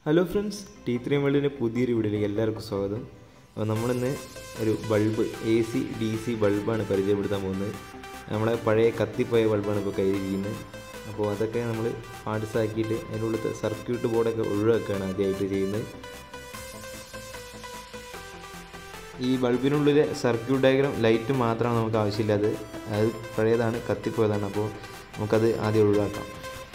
hello friends T three വേൾഡിൻ്റെ പുതിയൊരു വീഡിയോയിലേക്ക് എല്ലാവർക്കും സ്വാഗതം അപ്പോൾ നമ്മളിന്ന് ഒരു bulb A C D C ബൾബാണ് പരിചയപ്പെടുത്താൻ പോകുന്നത് നമ്മളെ പഴയ കത്തിപ്പോയ ബൾബാണ് ഇപ്പോൾ കയ്യിരിക്കുന്നത് അപ്പോൾ അതൊക്കെ നമ്മൾ പാർട്സ് ആക്കിയിട്ട് അതിൻ്റെ ഉള്ളിലത്തെ സർക്യൂട്ട് ബോർഡൊക്കെ ഒഴിവാക്കുകയാണ് ആദ്യമായിട്ട് ചെയ്യുന്നത് ഈ ബൾബിനുള്ളിലെ സർക്യൂട്ട് ഡയഗ്രാം ലൈറ്റ് മാത്രമാണ് നമുക്ക് ആവശ്യമില്ലാതെ അത് പഴയതാണ് കത്തിപ്പോയതാണ് അപ്പോൾ നമുക്കത് ആദ്യം ഒഴിവാക്കാം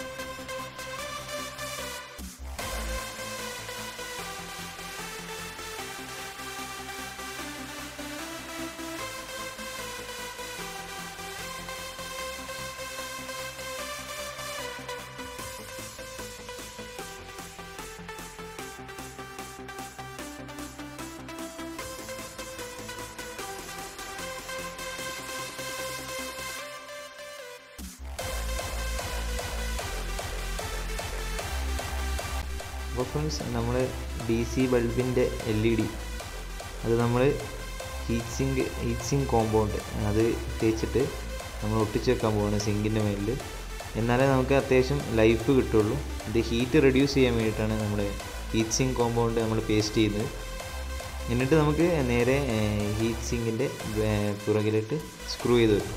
അപ്പോൾ ഫ്രണ്ട്സ് നമ്മൾ ഡി സി ബൾബിൻ്റെ എൽ ഇ ഡി അത് നമ്മൾ heat sink heat sink compound അത് തേച്ചിട്ട് നമ്മൾ ഒട്ടിച്ച് വെക്കാൻ പോവാണ് സിങ്കിൻ്റെ മേലിൽ എന്നാലേ നമുക്ക് അത്യാവശ്യം ലൈഫ് കിട്ടുള്ളൂ ഇത് ഹീറ്റ് റെഡ്യൂസ് ചെയ്യാൻ വേണ്ടിയിട്ടാണ് നമ്മൾ ഹീറ്റ് സിങ്ക് കോമ്പൗണ്ട് നമ്മൾ പേസ്റ്റ് ചെയ്യുന്നത് എന്നിട്ട് നമുക്ക് നേരെ ഹീറ്റ് സിങ്കിൻ്റെ പുറകിലിട്ട് സ്ക്രൂ ചെയ്ത് വെക്കും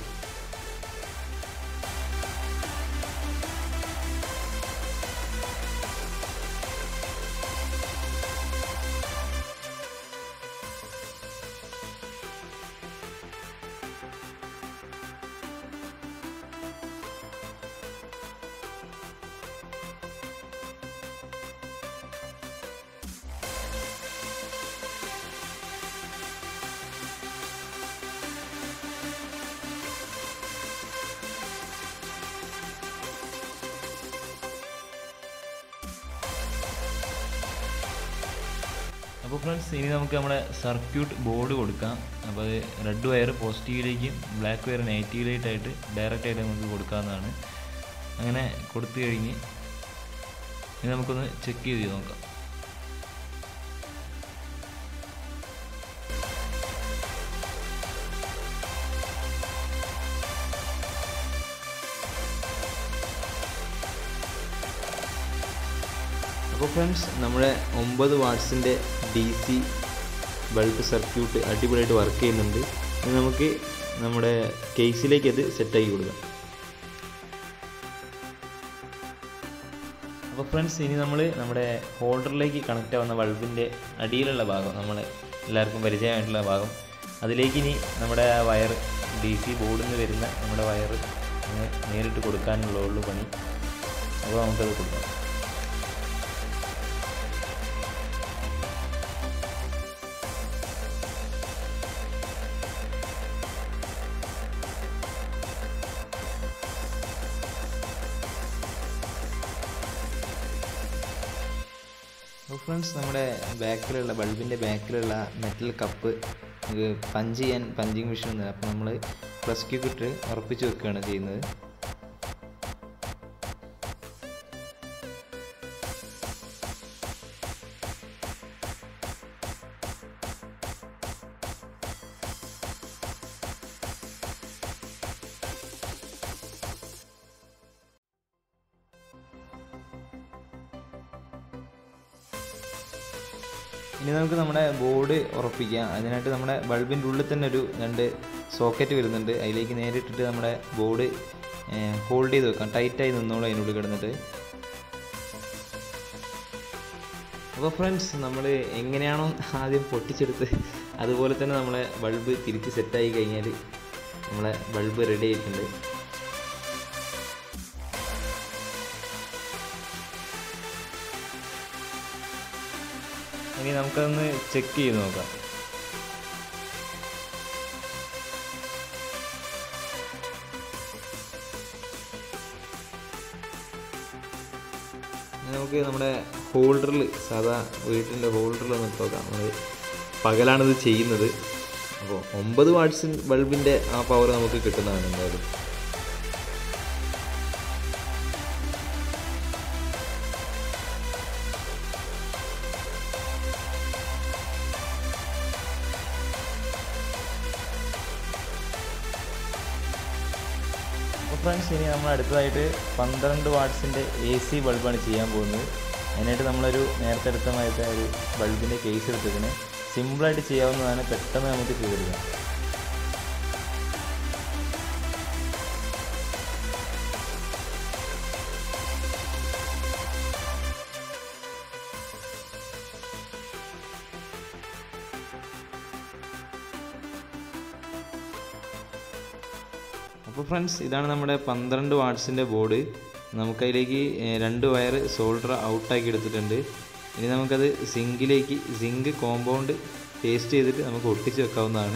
അപ്പോൾ ഫ്രണ്ട്സ് ഇനി നമുക്ക് നമ്മുടെ സർക്യൂട്ട് ബോർഡ് കൊടുക്കാം അപ്പോൾ അത് റെഡ് വയർ പോസിറ്റീവിലേക്കും ബ്ലാക്ക് വയർ നെഗറ്റീവിലേക്കായിട്ട് ഡയറക്റ്റ് ആയിട്ട് നമുക്ക് കൊടുക്കാവുന്നതാണ് അങ്ങനെ കൊടുത്തു കഴിഞ്ഞ് ഇനി നമുക്കൊന്ന് ചെക്ക് ചെയ്ത് നോക്കാം അപ്പോൾ ഫ്രണ്ട്സ് നമ്മുടെ ഒമ്പത് വാട്ട്സിൻ്റെ ഡി സി ബൾബ് സർക്യൂട്ട് അടിപൊളിയായിട്ട് വർക്ക് ചെയ്യുന്നുണ്ട് ഇനി നമുക്ക് നമ്മുടെ കേസിലേക്ക് അത് സെറ്റാക്കി കൊടുക്കാം അപ്പോൾ ഫ്രണ്ട്സ് ഇനി നമ്മൾ നമ്മുടെ ഹോൾഡറിലേക്ക് കണക്റ്റ് ആവുന്ന ബൾബിൻ്റെ അടിയിലുള്ള ഭാഗം നമ്മൾ എല്ലാവർക്കും പരിചയമായിട്ടുള്ള ഭാഗം അതിലേക്ക് ഇനി നമ്മുടെ ആ വയർ ഡി സി ബോർഡിൽ നിന്ന് വരുന്ന നമ്മുടെ വയർ നേരിട്ട് കൊടുക്കാനുള്ള ഉള്ളു പണി അപ്പോൾ നമുക്കത് കൊടുക്കാം അപ്പോൾ ഫ്രണ്ട്സ് നമ്മുടെ ബാക്കിലുള്ള ബൾബിൻ്റെ ബാക്കിലുള്ള മെറ്റൽ കപ്പ് നമുക്ക് പഞ്ച് ചെയ്യാൻ പഞ്ചിങ് മെഷീൻ ഉണ്ട് അപ്പോൾ നമ്മൾ പ്ലസ് ക്യൂക്ക് ഇട്ട് ഉറപ്പിച്ച് വെക്കുകയാണ് ചെയ്യുന്നത് ഇനി നമുക്ക് നമ്മുടെ ബോർഡ് ഉറപ്പിക്കാം അതിനായിട്ട് നമ്മുടെ ബൾബിൻ്റെ ഉള്ളിൽ തന്നെ ഒരു രണ്ട് സോക്കറ്റ് വരുന്നുണ്ട് അതിലേക്ക് നേരിട്ടിട്ട് നമ്മുടെ ബോർഡ് ഹോൾഡ് ചെയ്ത് വെക്കാം ടൈറ്റായി നിന്നോളൂ അതിനുള്ളിൽ കിടന്നിട്ട് അപ്പോൾ ഫ്രണ്ട്സ് നമ്മൾ എങ്ങനെയാണോ ആദ്യം പൊട്ടിച്ചെടുത്ത് അതുപോലെ തന്നെ നമ്മളെ ബൾബ് തിരിച്ച് സെറ്റായി കഴിഞ്ഞാൽ നമ്മളെ ബൾബ് റെഡി ആയിട്ടുണ്ട് ഇനി നമുക്കതൊന്ന് ചെക്ക് ചെയ്ത് നോക്കാം നമുക്ക് നമ്മുടെ ഹോൾഡറിൽ സാധാ വീട്ടിൻ്റെ ഹോൾഡറിൽ ഒന്ന് നോക്കാം നമ്മൾ പകലാണിത് ചെയ്യുന്നത് അപ്പോൾ ഒമ്പത് വാട്ട്സ് ബൾബിൻ്റെ ആ പവർ നമുക്ക് കിട്ടുന്നതാണ് എന്തായാലും അപ്പോൾ ഫ്രണ്ട്സ് ഇനി നമ്മൾ അടുത്തതായിട്ട് പന്ത്രണ്ട് വാട്ട്സിൻ്റെ എ സി ബൾബാണ് ചെയ്യാൻ പോകുന്നത് അതിനായിട്ട് നമ്മളൊരു നേരത്തെ എടുത്ത മാതിരത്തെ ഒരു ബൾബിൻ്റെ കേസ് എടുത്തതിന് സിമ്പിളായിട്ട് ചെയ്യാവുന്നതാണ് പെട്ടെന്ന് നമുക്ക് ചെയ്തെടുക്കാം അപ്പോൾ ഫ്രണ്ട്സ് ഇതാണ് നമ്മുടെ പന്ത്രണ്ട് വാട്ട്സിൻ്റെ ബോർഡ് നമുക്കതിലേക്ക് ഏഹ്, രണ്ട് വയർ സോൾഡർ ഔട്ടാക്കി എടുത്തിട്ടുണ്ട് ഇനി നമുക്കത് സിങ്കിലേക്ക് സിങ്ക് കോമ്പൗണ്ട് പേസ്റ്റ് ചെയ്തിട്ട് നമുക്ക് ഒട്ടിച്ച് വെക്കാവുന്നതാണ്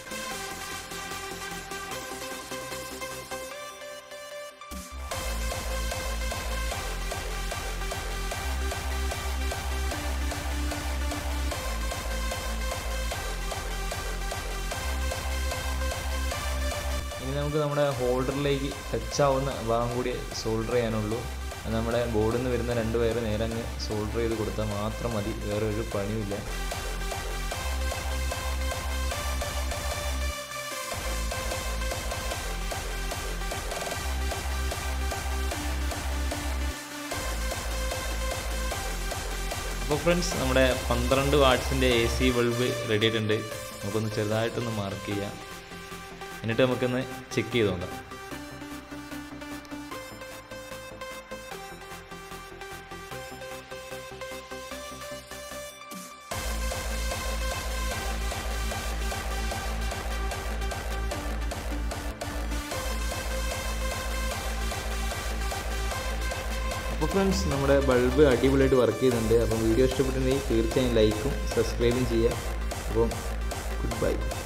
ഇനി നമുക്ക് നമ്മുടെ ഹോൾഡറിലേക്ക് ടച്ച് ആവുന്ന ഭാഗം കൂടി സോൾഡർ ചെയ്യാനുള്ളൂ അത് നമ്മുടെ ബോർഡിൽ നിന്ന് വരുന്ന രണ്ട് വയർ നേരെ അങ്ങ് സോൾഡർ ചെയ്ത് കൊടുത്താൽ മാത്രം മതി വേറെ ഒരു പണിയുമില്ല അപ്പോൾ ഫ്രണ്ട്സ് നമ്മുടെ പന്ത്രണ്ട് വാട്ട്സിൻ്റെ എ സി ബൾബ് റെഡി ആയിട്ടുണ്ട് നമുക്കൊന്ന് ചെറുതായിട്ടൊന്ന് മാർക്ക് ചെയ്യാം എന്നിട്ട് നമുക്കൊന്ന് ചെക്ക് ചെയ്ത് നോക്കാം അപ്പോൾ ഫ്രണ്ട്സ് നമ്മുടെ ബൾബ് അടിപൊളിയായിട്ട് വർക്ക് ചെയ്യുന്നുണ്ട് അപ്പം വീഡിയോ ഇഷ്ടപ്പെട്ടിട്ടുണ്ടെങ്കിൽ തീർച്ചയായും ലൈക്കും സബ്സ്ക്രൈബും ചെയ്യുക അപ്പം ഗുഡ് ബൈ